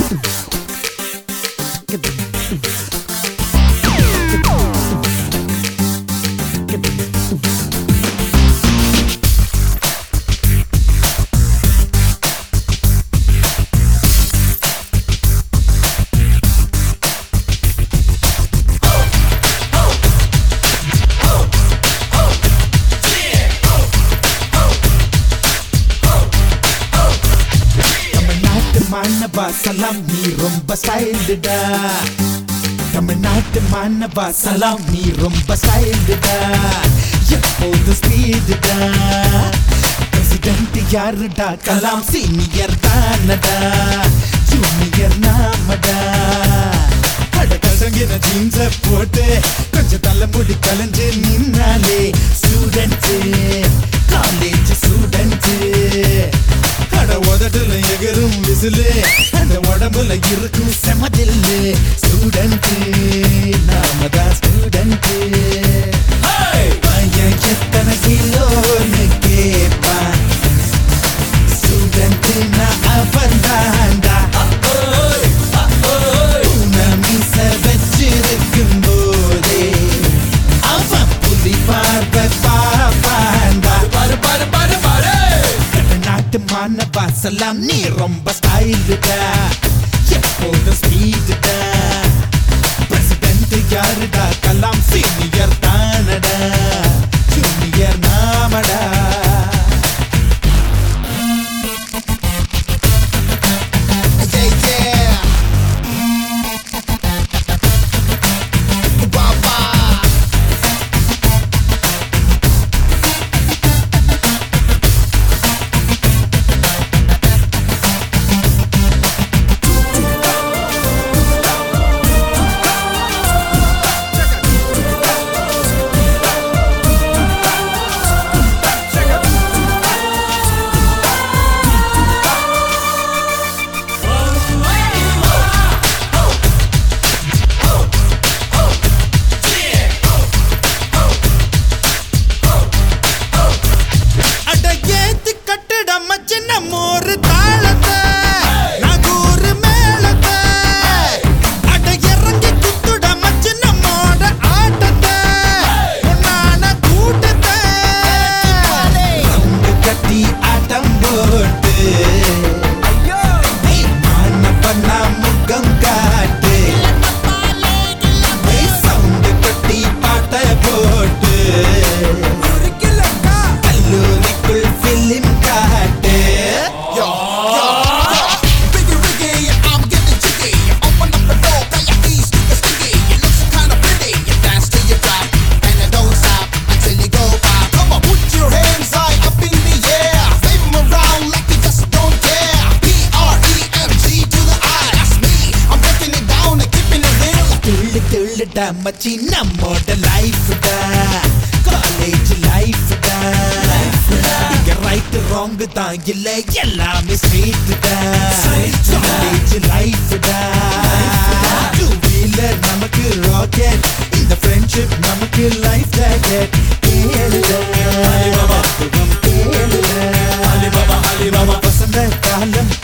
தமிழ்நாட்டு மாணவா சலாம் நீ ரொம்ப ஸ்டைல்டுடா தமிழ்நாட்டு மாணவா சலாம் நீ ரொம்ப ஸ்டைல்டுடா எப்போது ஸ்பீடுடா பிரசிடென்ட் யாருடா கலாம் சீனியர் தானடா ஜூனியர் நாமடா அடக்கசங்கின ஜீன்ஸ போட்டு கொஞ்சம் தலைமுடி கலைஞ்சு நின்னாலே ஸ்டூடெண்ட் காலேஜ் ஸ்டூடெண்ட் அட உதட்டுல எகரும் விசிலு அந்த உடம்புல இருக்கும் செமதில்லு ஸ்டூடெண்ட் நாம தான் ஸ்டூடெண்ட் பையன் எத்தனை கிலோன்னு கேட்பான் ஸ்டூடெண்ட் நான் அவன் தாண்டா மீச வச்சிருக்கும் போதே அவன் புலி பார்வை பாப்பாண்டா பாரு பாரு பாரு பாரு நாட்டு மாணவா சலாம் நீ ரொம்ப ஸ்டைலுடா எப்போதும் ஸ்பீடுடா பிரசிடென்ட் யாருடா கலாம் சீனியர் தானடா ஜூனியர் நாமடா Yeah, yeah. Wah, wah. அட ஏத்து கட்டுடம் சின்ன மோரு தாளத்தை நகூரு மேளத்தை அட இறங்கி குத்துடம் சின்ன மோட ஆட்டத்தை உன்னான கூட்டத்தை ரவுண்டு கட்டி ஆட்டம் போட்டு ஏய், மான பண்ணா முகம் காட்டு ஏய், சவுண்டு கட்டி பாட்டை போட்டு கல்லூரிக்குள் பிலிம் காட்டு Yo, yo, yo. Biggie, Riggy, I'm getting jiggy. Open up the door, got your keys, sticky, sticky. You look so kinda pretty. You dance till you drop, and you don't stop until you go pop. Come on, put your hands high up in the air. Wave 'em around like you just don't care. P-R-E-M-G to the I, that's me. I'm breaking it down and keeping it real. துள்ளு துள்ளுடா மச்சி நம்மோட லைஃப்டா college லைஃப்டா இங்க right wrong தான் இல்ல எல்லாமே ஸ்ட்ரீட்டா college லைஃப்டா டூ வீலர் நமக்கு ராக்கெட் இந்த ஃப்ரெண்ட்ஷிப் நமக்கு லைஃப் ஜாக்கெட் கேளுடா கேளுடா வசந்த காலம்